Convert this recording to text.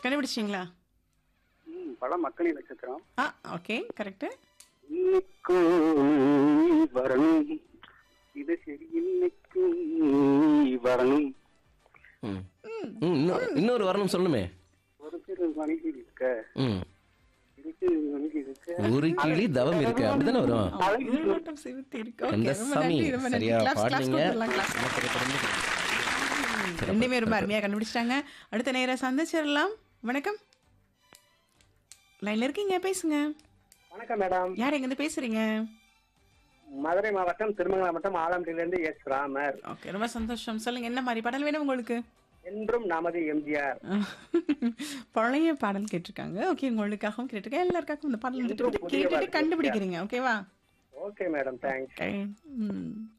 கண்டுபிடிச்சிங்களா ம், படம் மக்களின் நட்சத்திரம் ஆ ஓகே கரெக்ட் இன்னைக்கும் நீ வரணும் இது சரி இன்னைக்கும் நீ வரணும் ம் ம், இன்னொரு இன்னொரு வரணும் சொல்லணுமே ஒரு சிறு மணிக்கு இருக்க ம் இருக்கு மணிக்கு இருக்க ஒரு கிளி தவம் இருக்கு அப்படிதானே வரும் இது மட்டும் சிவத்தி இருக்கு ஓகே அந்த ரொம்ப சாமி நன்றி ரொம்ப நன்றி சரியா கிளாஸ் கிளாஸ் பாடுனீங்க கொடுத்துடலாம் கிளாஸ் என்ன திரைப்படம்னு தெரியும். ரெண்டுமே ரொம்ப அருமையாக கண்டுபிடிச்சிட்டாங்க அடுத்த நேரம் சந்திச்சிடலாம் வணக்கம் லைன்ல இருக்கீங்க பேசுங்க வணக்கம் மேடம் யார் எங்கேருந்து பேசுறீங்க மதுரை மாவட்டம் திருமங்கலம் மாவட்டம் ஆலம்பட்டியிலிருந்து எஸ் ராமர் ஓகே ரொம்ப சந்தோஷம் சொல்லுங்க என்ன மாதிரி பாடல் வேணும் உங்களுக்கு என்றும் நமது எம்ஜிஆர் பழைய பாடல் கேட்டிருக்காங்க ஓகே உங்களுக்காகவும் கேட்டிருக்கேன் எல்லாருக்காகவும் இந்த பாடல் வந்துட்டு என்றும் புதியவர் கேட்டுட்டு கண்டுபிடிக்கிறீங்க ஓகேவா ஓகே மேடம் தேங்க்ஸ் Okay. ம்